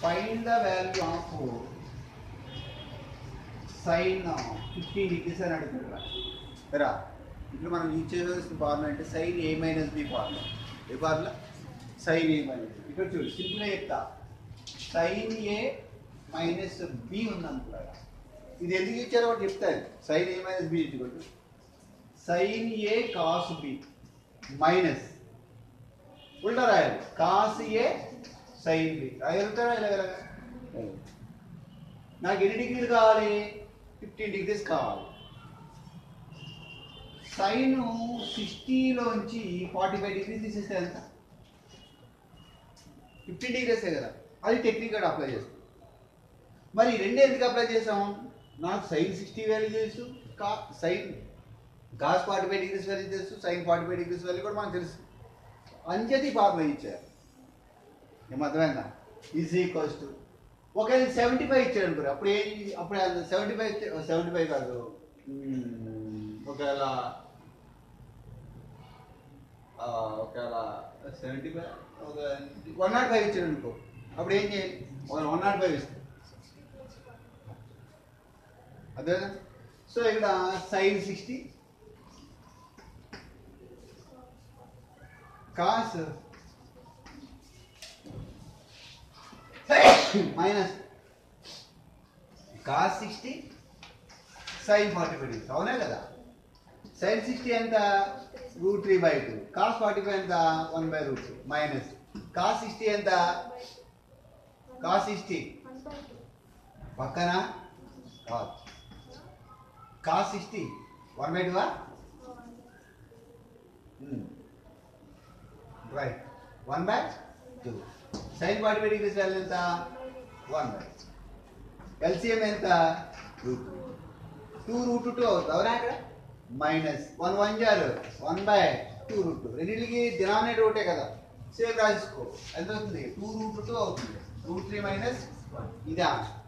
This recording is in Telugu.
find the value of sine fifteen degrees అని అడుగుతున్నా రా ఇప్పుడు మనం యూజ్ చేయాల్సిన ఫార్ములా అంటే sine A minus B formula A formula sine A minus ఇక్కడ చూడు సింపుల్గా చెప్తా సైన్ ఏ మైనస్ బి ఉందనుకున్నా ఇది ఎందుకు ఇచ్చారో ఒకటి చెప్తాను సైన్ ఏ మైనస్ బి ఇచ్చుకోండి sine A cos B minus ఉల్టా రాయాలి కాస్ ఏ సైన్ బి రాయలుగుతారా ఇలా నాకు ఎన్ని డిగ్రీలు కావాలి ఫిఫ్టీన్ డిగ్రీస్ కావాలి సైన్ సిక్స్టీలోంచి ఫార్టీ ఫైవ్ డిగ్రీస్ తీసేస్తే ఎంత ఫిఫ్టీన్ డిగ్రీసే కదా అది టెక్నికల్ అప్లై చేస్తాం మరి రెండు ఎందుకు అప్లై చేసాం నాకు సైన్ సిక్స్టీ వాల్యూ తెలుసు కా sine cos forty five degrees value తెలుసు sine forty five degrees value కూడా మనకు తెలుసు అంచేది ఫార్ములా ఇచ్చారు ఏమర్థమైందా ఈజ్ ఈక్వల్స్ టు ఒకవేళ సెవెంటీ ఫైవ్ ఇచ్చాడు అనుకోరు అప్పుడు ఏం అప్పుడు సెవెంటీ ఫైవ్ సెవెంటీ ఫైవ్ కాదు మ్మ్, ఒకవేళ ఆ, ఒకవేళ సెవెంటీ ఫైవ్ ఒక వన్ నాట్ ఫైవ్ ఇచ్చాడు అనుకో అప్పుడు ఏం చేయాలి ఒక వన్ నాట్ ఫైవ్ ఇస్తాం అదేనా సో ఇక్కడ sine sixty cos minus cos sixty sine forty five degrees అవునా కదా సైన్ సిక్స్టీ ఎంత root three by two cos forty five ఎంత one by root two minus cos sixty ఎంత కాస్ సిక్స్టీ పక్కన కాదు కాస్ సిక్స్టీ వన్ బై టూవా right one by two sine forty five degrees value ఎంత వన్ బై ఎల్సిఎం ఎంత రూట్ టూ రూట్ టూ అవుతుంది అవునా ఇక్కడ మైనస్ వన్ వన్ జారు one by two root two రెండింటికి డినామినేటర్ ఒకటే కదా సేమ్ రాసుకో ఎంత అవుతుంది టూ రూట్ టూ అవుతుంది రూట్ త్రీ మైనస్ ఇదే ఆన్సర్